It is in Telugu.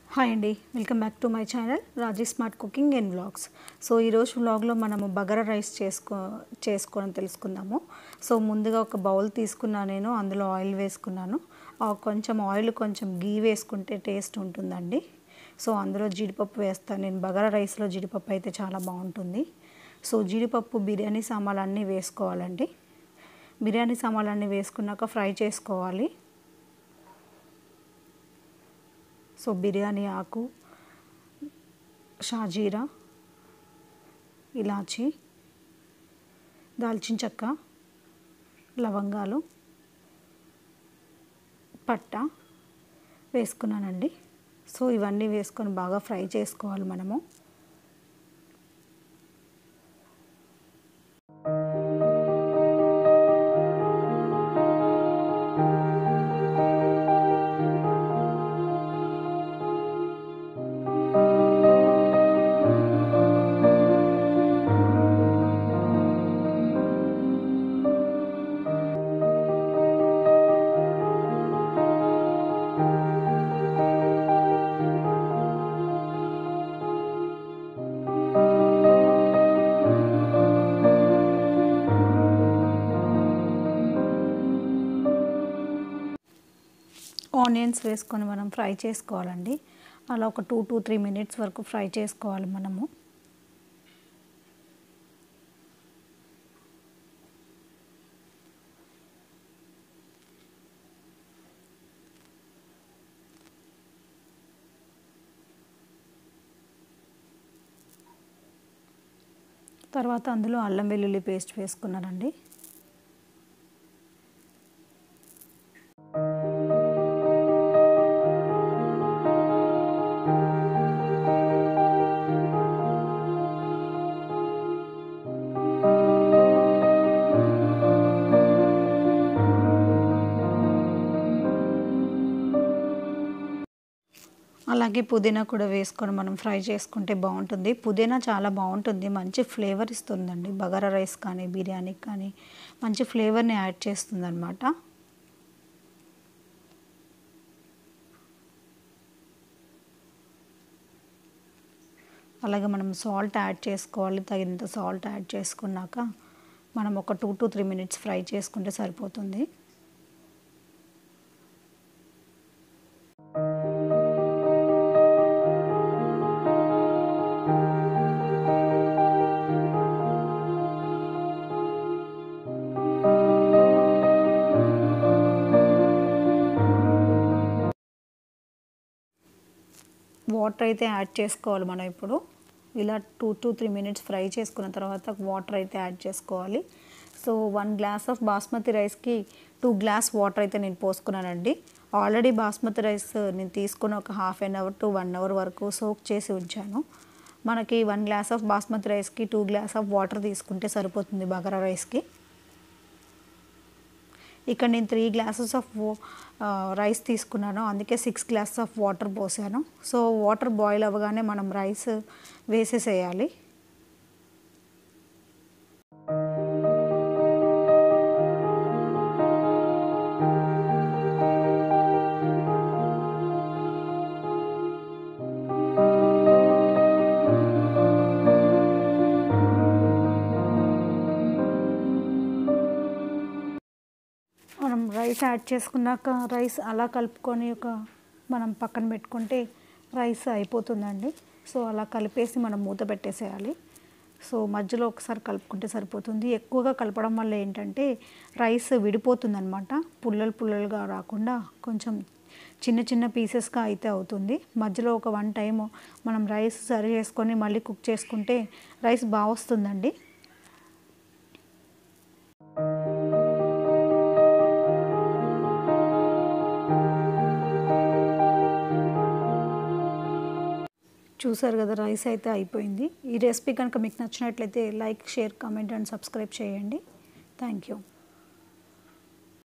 హాయ్ అండి welcome back to my channel Raji smart cooking and vlogs so ఈరోజు వ్లాగ్లో మనము బగారా రైస్ చేసుకో చేసుకోవడం తెలుసుకుందాము సో ముందుగా ఒక బౌల్ తీసుకున్నా నేను అందులో ఆయిల్ వేసుకున్నాను ఆ కొంచెం ఆయిల్ కొంచెం గీ వేసుకుంటే టేస్ట్ ఉంటుందండి సో అందులో జీడిపప్పు వేస్తాను నేను బగారా రైస్లో జీడిపప్పు అయితే చాలా బాగుంటుంది సో జీడిపప్పు బిర్యానీ సామాన్లు అన్నీ వేసుకోవాలండి బిర్యానీ సామాన్లు అన్నీ వేసుకున్నాక ఫ్రై చేసుకోవాలి సో బిర్యానీ ఆకు షాజీరా ఇలాచి దాల్చిన చెక్క లవంగాలు పట్ట వేసుకున్నానండి సో ఇవన్నీ వేసుకొని బాగా ఫ్రై చేసుకోవాలి మనము ఆనియన్స్ వేసుకొని మనం ఫ్రై చేసుకోవాలండి అలా ఒక టూ టూ త్రీ మినిట్స్ వరకు ఫ్రై చేసుకోవాలి మనము తర్వాత అందులో అల్లం వెల్లుల్లి పేస్ట్ వేసుకున్నానండి అలాగే పుదీనా కూడా వేసుకొని మనం ఫ్రై చేసుకుంటే బాగుంటుంది పుదీనా చాలా బాగుంటుంది మంచి ఫ్లేవర్ ఇస్తుందండి బగారా రైస్ కానీ బిర్యానీకి కానీ మంచి ఫ్లేవర్ని యాడ్ చేస్తుంది అనమాట అలాగే మనం సాల్ట్ యాడ్ చేసుకోవాలి తగినంత సాల్ట్ యాడ్ చేసుకున్నాక మనం ఒక two to three minutes fry చేసుకుంటే సరిపోతుంది వాటర్ అయితే యాడ్ చేసుకోవాలి మనం ఇప్పుడు ఇలా two to three minutes fry చేసుకున్న తర్వాత వాటర్ అయితే యాడ్ చేసుకోవాలి so one glass of basmati రైస్కి టూ గ్లాస్ వాటర్ అయితే నేను పోసుకున్నానండి ఆల్రెడీ బాస్మతి రైస్ నేను తీసుకుని ఒక half an hour to one hour వరకు సోక్ చేసి ఉంచాను మనకి వన్ గ్లాస్ ఆఫ్ బాస్మతి రైస్కి టూ గ్లాస్ ఆఫ్ వాటర్ తీసుకుంటే సరిపోతుంది బగారా రైస్కి ఇక్కడ నేను త్రీ గ్లాసెస్ ఆఫ్ రైస్ తీసుకున్నాను అందుకే సిక్స్ గ్లాసెస్ ఆఫ్ వాటర్ పోసాను సో వాటర్ బాయిల్ అవ్వగానే మనం రైస్ వేసేసేయాలి మనం రైస్ యాడ్ చేసుకున్నాక రైస్ అలా కలుపుకొని ఒక మనం పక్కన పెట్టుకుంటే రైస్ అయిపోతుందండి సో అలా కలిపేసి మనం మూత పెట్టేసేయాలి సో మధ్యలో ఒకసారి కలుపుకుంటే సరిపోతుంది ఎక్కువగా కలపడం వల్ల ఏంటంటే రైస్ విడిపోతుందనమాట పుల్లలు పుల్లలుగా రాకుండా కొంచెం చిన్న చిన్న పీసెస్గా అయితే అవుతుంది మధ్యలో ఒక వన్ టైం మనం రైస్ సరి చేసుకొని మళ్ళీ కుక్ చేసుకుంటే రైస్ బాగా వస్తుందండి చూసారు కదా రైస్ అయితే అయిపోయింది ఈ రెసిపీ కనుక మీకు నచ్చినట్లయితే like share comment and subscribe చేయండి థ్యాంక్ యూ